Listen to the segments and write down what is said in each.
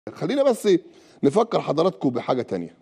خلينا بس نفكر حضراتكم بحاجة تانية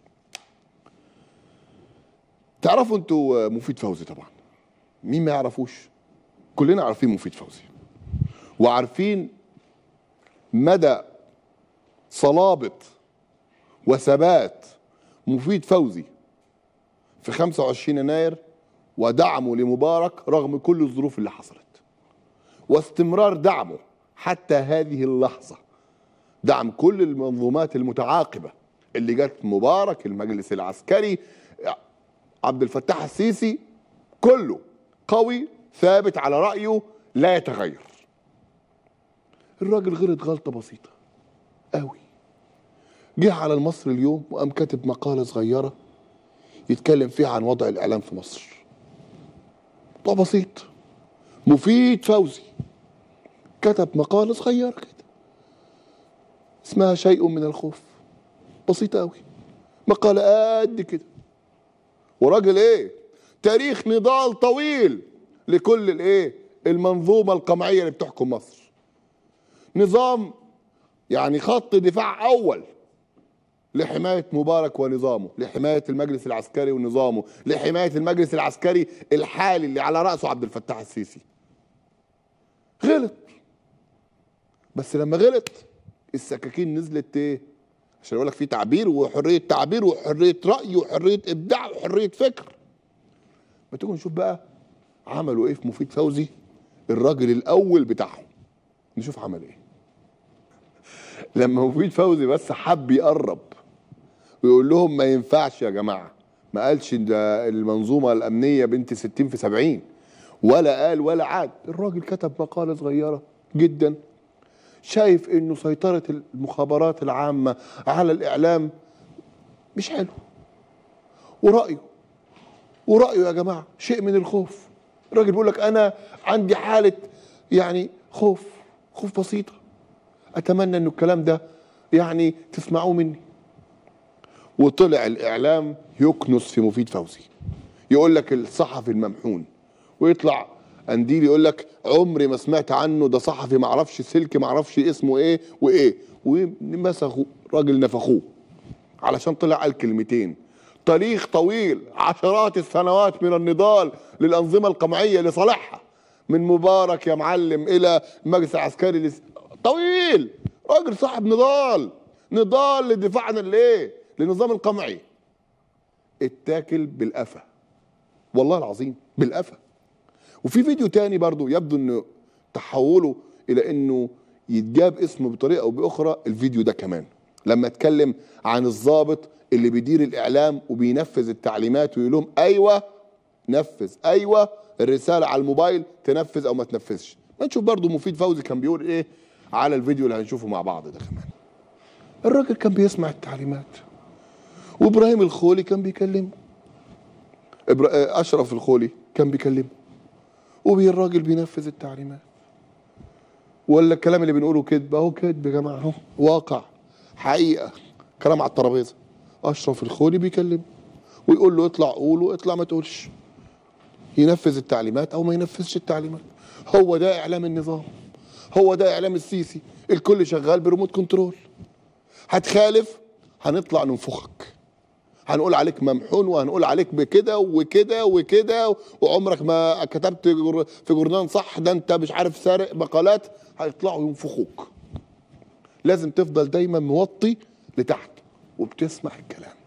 تعرفوا انتوا مفيد فوزي طبعا مين ما يعرفوش كلنا عارفين مفيد فوزي وعارفين مدى صلابة وثبات مفيد فوزي في 25 يناير ودعمه لمبارك رغم كل الظروف اللي حصلت واستمرار دعمه حتى هذه اللحظة دعم كل المنظومات المتعاقبة اللي جت مبارك المجلس العسكري عبد الفتاح السيسي كله قوي ثابت على رأيه لا يتغير الراجل غلط غلطة بسيطة قوي جه على المصري اليوم وقام كاتب مقالة صغيرة يتكلم فيها عن وضع الإعلام في مصر موضوع بسيط مفيد فوزي كتب مقالة صغيرة كده اسمها شيء من الخوف بسيطة قوي مقالة قد كده وراجل ايه تاريخ نضال طويل لكل الايه المنظومة القمعية اللي بتحكم مصر نظام يعني خط دفاع اول لحماية مبارك ونظامه لحماية المجلس العسكري ونظامه لحماية المجلس العسكري الحالي اللي على رأسه عبد الفتاح السيسي غلط بس لما غلط السكاكين نزلت ايه عشان اقول لك في تعبير وحريه تعبير وحريه راي وحريه ابداع وحريه فكر ما تيجوا نشوف بقى عملوا ايه في مفيد فوزي الراجل الاول بتاعهم نشوف عمل ايه لما مفيد فوزي بس حب يقرب ويقول لهم ما ينفعش يا جماعه ما قالش ده المنظومه الامنيه بنت 60 في 70 ولا قال ولا عاد الراجل كتب مقاله صغيره جدا شايف انه سيطره المخابرات العامه على الاعلام مش حلو ورايه ورايه يا جماعه شيء من الخوف الراجل بيقول لك انا عندي حاله يعني خوف خوف بسيطه اتمنى انه الكلام ده يعني تسمعوه مني وطلع الاعلام يكنس في مفيد فوزي يقول لك الصحفي الممحون ويطلع قنديل يقول لك عمري ما سمعت عنه ده صحفي ما اعرفش سلك ما اعرفش اسمه ايه وايه ومسخوا راجل نفخوه علشان طلع قال كلمتين تاريخ طويل عشرات السنوات من النضال للانظمه القمعيه لصالحها من مبارك يا معلم الى المجلس العسكري لس... طويل راجل صاحب نضال نضال لدفاعنا لايه للنظام القمعي اتاكل بالقفا والله العظيم بالقفا وفي فيديو تاني برضو يبدو انه تحوله الى انه يتجاب اسمه بطريقه او باخرى الفيديو ده كمان لما اتكلم عن الضابط اللي بيدير الاعلام وبينفذ التعليمات ويقول لهم ايوه نفذ ايوه الرساله على الموبايل تنفذ او ما تنفذش ما نشوف برضو مفيد فوزي كان بيقول ايه على الفيديو اللي هنشوفه مع بعض ده كمان الراجل كان بيسمع التعليمات وابراهيم الخولي كان بيكلمه اشرف الخولي كان بيكلمه والراجل بينفذ التعليمات ولا الكلام اللي بنقوله كذب اهو كذب يا جماعه اهو واقع حقيقه كلام على الترابيزه اشرف الخولي بيكلمه ويقول له اطلع قول واطلع ما تقولش ينفذ التعليمات او ما ينفذش التعليمات هو ده اعلام النظام هو ده اعلام السيسي الكل شغال بريموت كنترول هتخالف هنطلع ننفخك هنقول عليك ممحون وهنقول عليك بكده وكده وكده وعمرك ما كتبت في جورنال صح ده انت مش عارف سارق مقالات هيطلعوا ينفخوك لازم تفضل دايما موطي لتحت وبتسمع الكلام